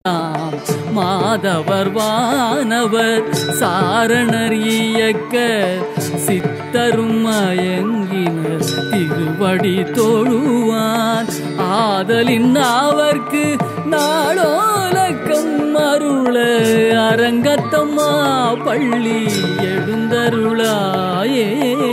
ஆம், மாதவர் வானவர் சாரணர் இயக்க சித்தரும் மயங்கினர் திருவடி தொழுவான் ஆதலின் அவர்க்கு நாளோலக்கம் அருள அரங்கத்தம்மா பள்ளி எழுந்தருளாயே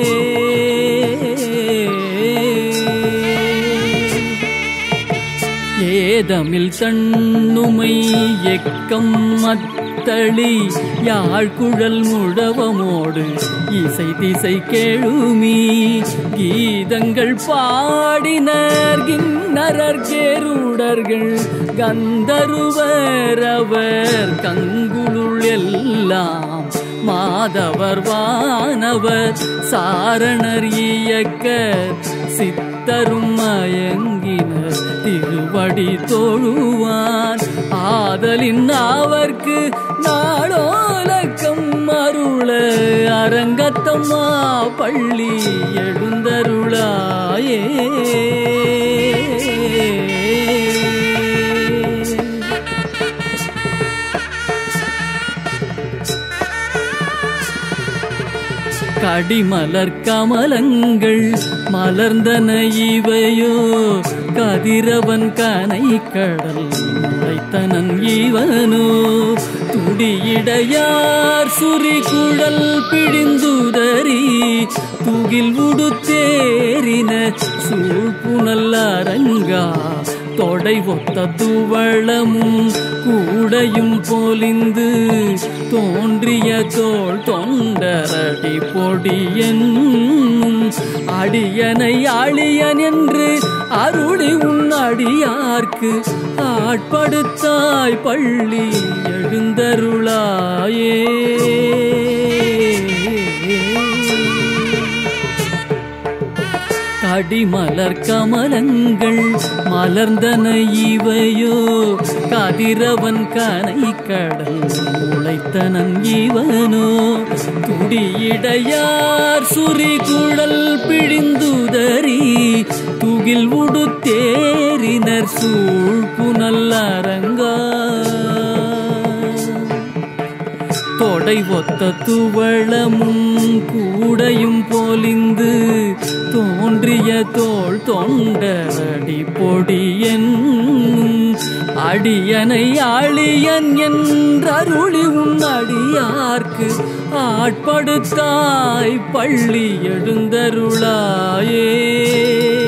ஏதமில் தன்னுமை எக்கம் மத்தளி யாழ்குழல் முழவமோடு இசை திசை கேளுமி கீதங்கள் பாடினர் கிண்ணரர் கேருடர்கள் கந்தருவர் அவர் கங்குளுள் எல்லாம் மாதவர் வானவர் சாரணர் இயக்க சித்தரும் மயங்கினர் திருவடி தொழுவான் ஆதலின் அவர்க்கு நாளோலக்கம் அருள அரங்கத்தம்மா பள்ளி எழுந்தருளாயே கடிமலர் கமலங்கள் மலர்ந்தன இவையோ கதிரவன் கனை கடல் முளைத்தனன் இவனோ துடியிடையார் சுரி குழல் பிடிந்துதறி துகில் உடுத்தேறின சூழ்புணல் அரங்கா தொடை ஒத்த துவளமும் கூடையும் பொலிந்து தோன்றிய தோள் தொண்டரடி பொடியன் அடியனை அழியன் என்று அருளி உன் அடியார்க்கு ஆட்படுத்தாய் பள்ளி எழுந்தருளாயே கடிமலர் கமலங்கள் மலர்ந்தன இவையோ கதிரவன் கனை கடல் முளைத்தனன் இவனோ துடியிடையார் சுரி குழல் பிழிந்துதறி துகில் உடுத்தேறினர் சூழ் புனல் அரங்கா தொடை ஒத்த துவளமும் கூடையும் பொலிந்து தோன்றிய தோள் தொண்டரடி பொடியன் அடியனை அழியன் என்றருளி உன் அடியார்க்கு ஆட்படுத்தாய் பள்ளி எழுந்தருளாயே